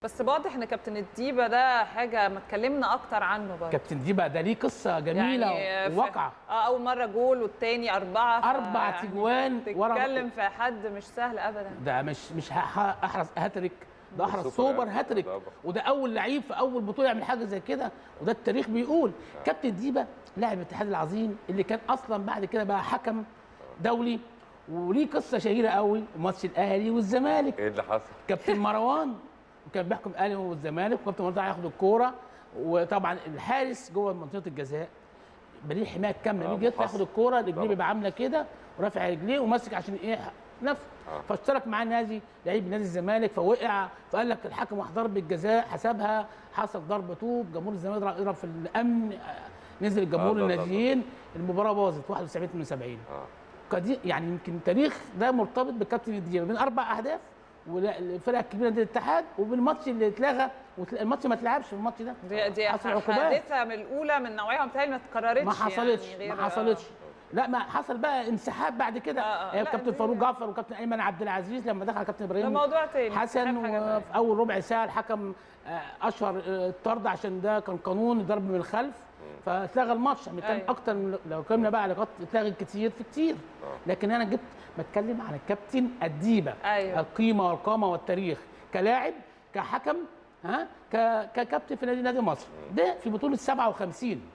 بس واضح ان كابتن الديبه ده حاجه ما اتكلمنا اكتر عنه برضه كابتن ديبا ده ليه قصه جميله يعني في- وواقعه اه اول مره جول والتاني اربعه ف- أربع يعني تجوان ورا- تتكلم في حد مش سهل ابدا ده مش مش ه- ه- احرز هاتريك ده احرز سوبر سوبر يعني. هاتريك ده- وده اول لعيب في اول بطوله يعمل حاجه زي كده وده التاريخ بيقول كابتن ديبا لاعب الاتحاد العظيم اللي كان اصلا بعد كده بقى حكم دولي وليه قصه شهيره قوي ماتش الاهلي والزمالك ايه اللي حصل؟ كابتن مروان وكان بيحكم الاهلي والزمالك وكابتن مروان هياخد الكوره وطبعا الحارس جوه منطقه الجزاء بليه حمايه كامله آه، بيجي يطلع محصن. ياخد الكوره رجليه طبعا. بيبقى عامله كده ورافع رجليه وماسك عشان ايه نفسه آه. فاشترك معاه نادي لعيب نادي الزمالك فوقع فقال لك الحكم راح ضربه جزاء حسبها حصل ضرب طوب جمهور الزمالك راح يضرب في الامن آه، نزل الجمهور آه، ده- ده- ده. الناديين المباراه باظت 71 من 70 اه قديم يعني يمكن تاريخ ده مرتبط بكابتن الديابه بين اربع اهداف والفرقه الكبيره دي الاتحاد وبالماتش اللي اتلغى والماتش ما اتلعبش في الماتش ده دي دي حصل عقوبات حادثه من الاولى من نوعها بتهيألي ما اتكررتش ما حصلتش يعني غير- ما حصلتش لا ما حصل بقى انسحاب بعد كده آه، آه. آه لا، كابتن دي- فاروق جعفر وكابتن ايمن عبد العزيز لما دخل كابتن ده ابراهيم موضوع تاني حسن انسحاب حاجة تانية. وفي اول ربع ساعه الحكم آه، اشهر آه، الطرد عشان ده كان قانون ضرب من الخلف فاتلغى الماتش يعني كان أيوة. اكتر من لو كنا بقى علاقات اتلغت كتير في كتير لكن انا جبت بتكلم عن الكابتن الديبه أيوة. القيمه والقامه والتاريخ كلاعب كحكم ها ك- ككابتن في نادي نادي مصر ده في بطوله 57